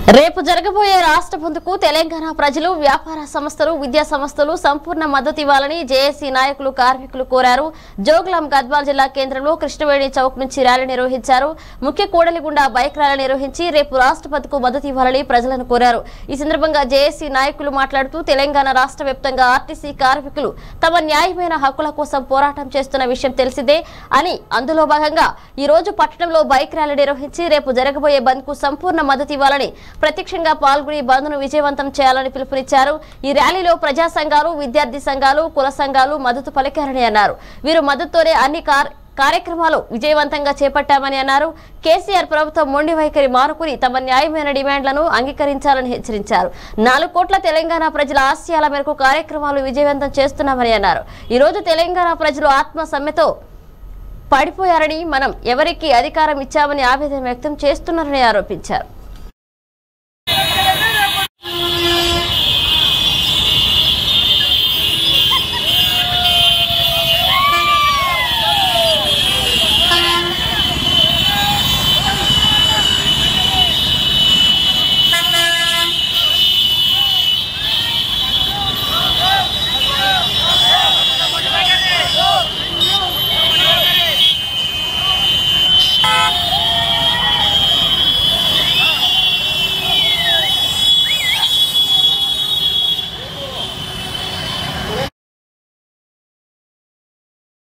రేపు జరగబోయే రాష్ట్ర బంద్కు తెలంగాణ ప్రజలు వ్యాపార సంస్థలు విద్యా సంస్థలు సంపూర్ణ మద్దతు ఇవ్వాలని జేఏసీ నాయకులు కార్మికులు కోరారు జోగులాం గద్వాల్ జిల్లా కేంద్రంలో కృష్ణవేణి చౌక్ నుంచి ర్యాలీ నిర్వహించారు ముఖ్య కూడలిగుండా బైక్ ర్యాలీ నిర్వహించి రేపు రాష్ట్ర బంద్కు మద్దతు ఇవ్వాలని ప్రజలను కోరారు ఈ సందర్భంగా జేఏసీ నాయకులు మాట్లాడుతూ తెలంగాణ రాష్ట్ర వ్యాప్తంగా ఆర్టీసీ కార్మికులు తమ న్యాయమైన హక్కుల కోసం పోరాటం చేస్తున్న విషయం తెలిసిందే అని అందులో భాగంగా ఈ రోజు పట్టణంలో బైక్ ర్యాలీ నిర్వహించి రేపు జరగబోయే బంద్ కు సంపూర్ణ మద్దతు ఇవ్వాలని ప్రత్యక్షంగా పాల్గొని బంద్ ను విజయవంతం చేయాలని పిలుపునిచ్చారు ఈ ర్యాలీలో ప్రజా సంఘాలు విద్యార్థి సంఘాలు కుల సంఘాలు మద్దతు పలికారని అన్నారు వీరు మద్దతుతోనే అన్ని కార్ కార్యక్రమాలు విజయవంతంగా చేపట్టామని అన్నారు కేసీఆర్ ప్రభుత్వం మొండి వైఖరి మానుకుని తమ న్యాయమైన డిమాండ్లను అంగీకరించాలని హెచ్చరించారు నాలుగు కోట్ల తెలంగాణ ప్రజల ఆశయాల మేరకు కార్యక్రమాలు విజయవంతం చేస్తున్నామని అన్నారు ఈ రోజు తెలంగాణ ప్రజలు ఆత్మ సమ్మెతో పడిపోయారని మనం ఎవరికి అధికారం ఇచ్చామని ఆవేదన వ్యక్తం చేస్తున్నారని ఆరోపించారు